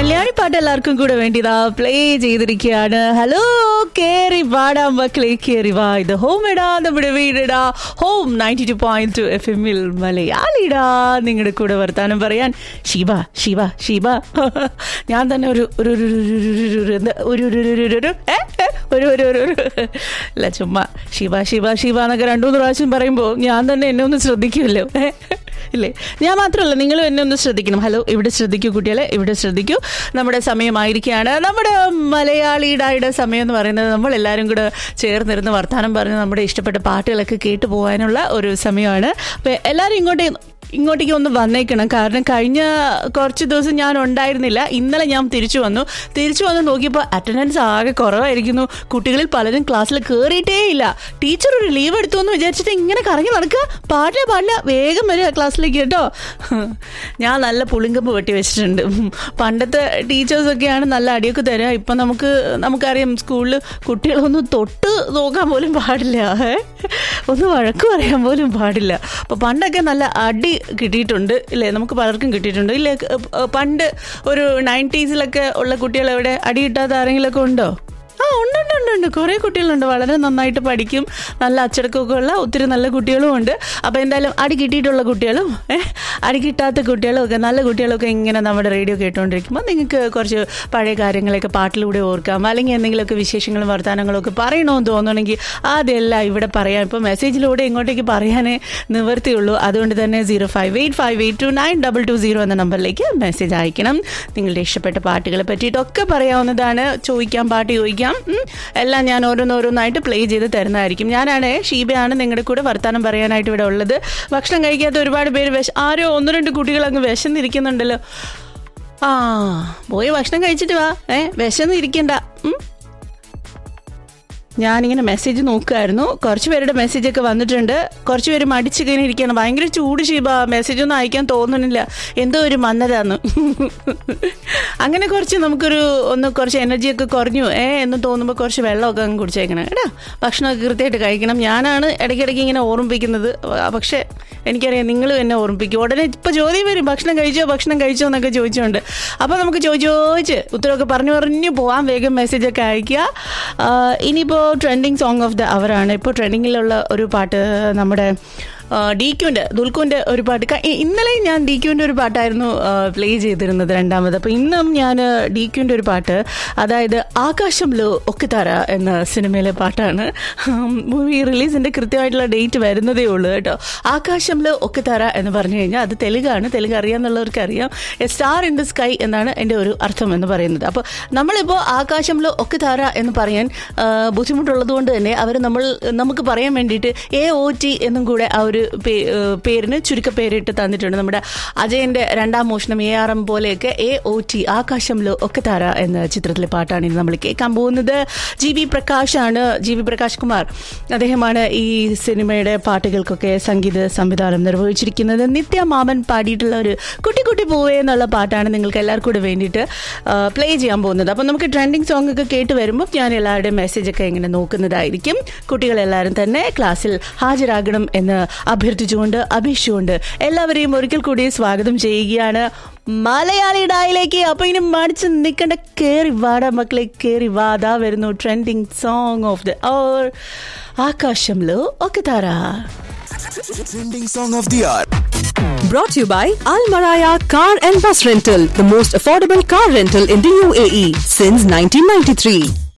കല്യാണി പാട്ട് എല്ലാവർക്കും കൂടെ വേണ്ടിതാ പ്ലേ ചെയ്തിരിക്കുകയാണ് ഹലോ കേറി വാടാ മക്കളെ കേറി വാ ഇത് ഹോം ഇടാ നമ്മുടെ വീടിടാ home ninety two point two F എമ്മിൽ മലയാളിടാ നിങ്ങളുടെ കൂടെ വർത്താനം പറയാൻ ശിവ ശിവ ശിവ ഞാൻ തന്നെ ഒരു ഒരു ഒരു ഒരു ഒരു എന്താ ഒരു ഒരു ഒരു ഒരു ഒരു ഏ? ഏ? ഒരു ഒരു ഒരു ഒരു അല്ല ചുമ്മാ ശിവ ശിവ ശിവ എന്നൊക്കെ രണ്ടു മൂന്ന് പ്രാവശ്യം പറയുമ്പോൾ ഞാൻ തന്നെ എന്നെ ഒന്ന് ശ്രദ്ധിക്കുമല്ലോ ഏ? ഇല്ലേ ഞാൻ മാത്രമല്ല നിങ്ങളും എന്നെ ഒന്ന് ശ്രദ്ധിക്കണം ഹലോ ഇവിടെ ശ്രദ്ധിക്കൂ കുട്ടികളെ ഇവിടെ ശ്രദ്ധിക്കൂ നമ്മുടെ സമയമായിരിക്കുകയാണ് നമ്മുടെ മലയാളിയുടെ സമയം എന്ന് പറയുന്നത് നമ്മൾ എല്ലാവരും കൂടെ ചേർന്നിരുന്ന് വർത്തമാനം പറഞ്ഞ് നമ്മുടെ ഇഷ്ടപ്പെട്ട പാട്ടുകളൊക്കെ കേട്ടു പോകാനുള്ള ഒരു സമയമാണ് അപ്പോൾ എല്ലാവരും ഇങ്ങോട്ടേ ഇങ്ങോട്ടേക്ക് ഒന്ന് വന്നേക്കണം കാരണം കഴിഞ്ഞ കുറച്ച് ദിവസം ഞാൻ ഉണ്ടായിരുന്നില്ല ഇന്നലെ ഞാൻ തിരിച്ചു വന്നു തിരിച്ചു വന്ന് നോക്കിയപ്പോൾ അറ്റൻഡൻസ് ആകെ കുറവായിരിക്കുന്നു കുട്ടികളിൽ പലരും ക്ലാസ്സിൽ കയറിയിട്ടേ ഇല്ല ടീച്ചർ ഒരു ലീവ് എടുത്തു എന്ന് വിചാരിച്ചിട്ട് ഇങ്ങനെ കറങ്ങി നടക്കുക പാടില്ല പാടില്ല വേഗം വരിക ക്ലാസ്സിലേക്ക് കേട്ടോ ഞാൻ നല്ല പുളിങ്കമ്പ് വെട്ടി വെച്ചിട്ടുണ്ട് പണ്ടത്തെ ടീച്ചേഴ്സൊക്കെയാണ് നല്ല അടിയൊക്കെ തരിക ഇപ്പം നമുക്ക് നമുക്കറിയാം സ്കൂളിൽ കുട്ടികളൊന്നും തൊട്ട് നോക്കാൻ പോലും പാടില്ല ഏ? ഒന്ന് വഴക്ക് പറയാൻ പോലും പാടില്ല അപ്പോൾ പണ്ടൊക്കെ നല്ല അടി കിട്ടിയിട്ടുണ്ട് ഇല്ലേ നമുക്ക് പലർക്കും കിട്ടിയിട്ടുണ്ട് ഇല്ലേ ഏ, പണ്ട് ഒരു നയൻറ്റീസിലൊക്കെ ഉള്ള കുട്ടികൾ എവിടെ അടി കിട്ടാത്ത ആരെങ്കിലുമൊക്കെ ഉണ്ടോ ആ ഉണ്ട് ഉണ്ട് ഉണ്ട് ഉണ്ട് കുറേ കുട്ടികളുണ്ട് വളരെ നന്നായിട്ട് പഠിക്കും നല്ല അച്ചടക്കമൊക്കെ ഉള്ള ഒത്തിരി നല്ല കുട്ടികളും ഉണ്ട് അപ്പോൾ എന്തായാലും അടി കിട്ടിയിട്ടുള്ള കുട്ടികളും ഏഹ് അടി കിട്ടാത്ത കുട്ടികളും ഒക്കെ നല്ല കുട്ടികളൊക്കെ ഇങ്ങനെ നമ്മുടെ റേഡിയോ കേട്ടുകൊണ്ടിരിക്കുമ്പോൾ നിങ്ങൾക്ക് കുറച്ച് പഴയ കാര്യങ്ങളൊക്കെ പാട്ടിലൂടെ ഓർക്കാം അല്ലെങ്കിൽ എന്തെങ്കിലുമൊക്കെ വിശേഷങ്ങളും വർത്തമാനങ്ങളും ഒക്കെ പറയണമെന്ന് തോന്നണമെങ്കിൽ അതെല്ലാം ഇവിടെ പറയാം ഇപ്പോൾ മെസ്സേജിലൂടെ ഇങ്ങോട്ടേക്ക് പറയാനേ നിവർത്തിയുള്ളൂ അതുകൊണ്ട് തന്നെ zero five eight five eight two nine double two zero എന്ന നമ്പറിലേക്ക് മെസ്സേജ് അയക്കണം നിങ്ങളുടെ ഇഷ്ടപ്പെട്ട പാട്ടുകളെ പറ്റിയിട്ടൊക്കെ പറയാവുന്നതാണ് ചോദിക്കാം പാട്ട് ചോദിക്കാം ഉം. എല്ലാം ഞാൻ ഓരോന്നോരോന്നായിട്ട് പ്ലേ ചെയ്ത് തരുന്നതായിരിക്കും ഞാനാണ് ഷീബയാണ് നിങ്ങളുടെ കൂടെ വർത്തമാനം പറയാനായിട്ട് ഇവിടെ ഉള്ളത് ഭക്ഷണം കഴിക്കാത്ത ഒരുപാട് പേര് വിശ ആരോ ഒന്ന് രണ്ട് കുട്ടികൾ അങ്ങ് വിശന്നിരിക്കുന്നുണ്ടല്ലോ ആ പോയി ഭക്ഷണം കഴിച്ചിട്ട് വാ ഏ വിശന്നിരിക്കണ്ട ഉം. ഞാനിങ്ങനെ മെസ്സേജ് നോക്കുമായിരുന്നു കുറച്ച് പേരുടെ മെസ്സേജൊക്കെ വന്നിട്ടുണ്ട് കുറച്ച് പേര് മടിച്ച് ഇങ്ങനെ ഇരിക്കുകയാണ് ഭയങ്കര ചൂട് ശീബ മെസ്സേജ് ഒന്നും അയക്കാൻ തോന്നുന്നില്ല എന്തോ ഒരു മന്നതാന്ന് അങ്ങനെ കുറച്ച് നമുക്കൊരു ഒന്ന് കുറച്ച് എനർജിയൊക്കെ കുറഞ്ഞു ഏ എന്ന് തോന്നുമ്പോൾ കുറച്ച് വെള്ളമൊക്കെ അങ്ങ് കുടിച്ചേക്കണം എടാ ഭക്ഷണമൊക്കെ കൃത്യമായിട്ട് കഴിക്കണം ഞാനാണ് ഇടയ്ക്കിടയ്ക്ക് ഇങ്ങനെ ഓർമ്മിപ്പിക്കുന്നത് ആ, പക്ഷേ എനിക്കറിയാം നിങ്ങളും എന്നെ ഓർമ്മിപ്പിക്കും ഉടനെ ഇപ്പോൾ ചോദ്യം വരും ഭക്ഷണം കഴിച്ചോ ഭക്ഷണം കഴിച്ചോ എന്നൊക്കെ ചോദിച്ചുകൊണ്ട് അപ്പോൾ നമുക്ക് ചോദിച്ച് ചോദിച്ച് ഉത്തരവൊക്കെ പറഞ്ഞു പറഞ്ഞു പോവാം വേഗം മെസ്സേജൊക്കെ അയക്കുക ആ, ഇനിയിപ്പോൾ ട്രെൻഡിങ് സോങ് ഓഫ് ദ അവറാണ് ഇപ്പോൾ ട്രെൻഡിങ്ങിലുള്ള ഒരു പാട്ട് നമ്മുടെ ഡി ക്യൂൻ്റെ ദുൽഖുവിൻ്റെ ഒരു പാട്ട് ക- ഇ- ഇന്നലെയും ഞാൻ ഡി ക്യൂൻ്റെ ഒരു പാട്ടായിരുന്നു പ്ലേ ചെയ്തിരുന്നത് രണ്ടാമത് അപ്പോൾ ഇന്നും ഞാൻ ഡി ക്യൂൻ്റെ ഒരു പാട്ട് അതായത് ആകാശംലോ ഒക്കെത്തറ എന്ന സിനിമയിലെ പാട്ടാണ് മൂവി റിലീസിൻ്റെ കൃത്യമായിട്ടുള്ള ഡേറ്റ് വരുന്നതേ ഉള്ളൂ കേട്ടോ ആകാശംലോ ഒക്കെത്തറ എന്ന് പറഞ്ഞു കഴിഞ്ഞാൽ അത് തെലുങ്കാണ് തെലുങ്ക് അറിയാമെന്നുള്ളവർക്ക് അറിയാം a star in the sky എന്നാണ് എൻ്റെ ഒരു അർത്ഥം എന്ന് പറയുന്നത് അപ്പോൾ നമ്മളിപ്പോൾ ആകാശംലോ ഒക്കെത്തറ എന്ന് പറയാൻ ആ, ബുദ്ധിമുട്ടുള്ളത് കൊണ്ട് തന്നെ അവർ നമ്മൾ നമുക്ക് പറയാൻ വേണ്ടിയിട്ട് എ ഒ ടി എന്നും കൂടെ ആ ഒരു പേ- ഏ, പേരിന് ചുരുക്കപ്പേരിട്ട് തന്നിട്ടുണ്ട് നമ്മുടെ അജയന്റെ രണ്ടാം മോഷണം എ ആർ എം പോലെയൊക്കെ എ ഒ ടി ആകാശംലോ ഒക്കെ താര എന്ന ചിത്രത്തിലെ പാട്ടാണ് ഇനി നമ്മൾ കേൾക്കാൻ പോകുന്നത് ജി വി പ്രകാശാണ് ജി വി പ്രകാശ് കുമാർ അദ്ദേഹമാണ് ഈ സിനിമയുടെ പാട്ടുകൾക്കൊക്കെ സംഗീത സംവിധാനം നിർവഹിച്ചിരിക്കുന്നത് നിത്യ മാമൻ പാടിയിട്ടുള്ള ഒരു കുട്ടി കുട്ടി പൂവേ എന്നുള്ള പാട്ടാണ് നിങ്ങൾക്ക് എല്ലാവർക്കും കൂടെ വേണ്ടിയിട്ട് പ്ലേ ചെയ്യാൻ പോകുന്നത് അപ്പം നമുക്ക് ട്രെൻഡിങ് സോങ് ഒക്കെ കേട്ട് വരുമ്പോൾ ഞാൻ എല്ലാവരുടെയും മെസ്സേജൊക്കെ ഇങ്ങനെ നോക്കുന്നതായിരിക്കും കുട്ടികളെല്ലാവരും തന്നെ ക്ലാസ്സിൽ ഹാജരാകണം എന്ന് അഭ്യർത്ഥിച്ചുകൊണ്ട് അപേക്ഷിച്ചുകൊണ്ട് എല്ലാവരെയും ഒരിക്കൽ കൂടി സ്വാഗതം ചെയ്യുകയാണ് മലയാളി ഡായിലേക്ക് അപ്പൊ ഇനി മടിച്ച് നിൽക്കേണ്ട കേറി വാടാ മക്കളെ കേറി വാതാ വരുന്നു trending song of the or ആകാശംలో ఒక తార Trending song of the hour. Brought to you by Al Maraya Car and Bus Rental, the most affordable car rental in the UAE since 1993.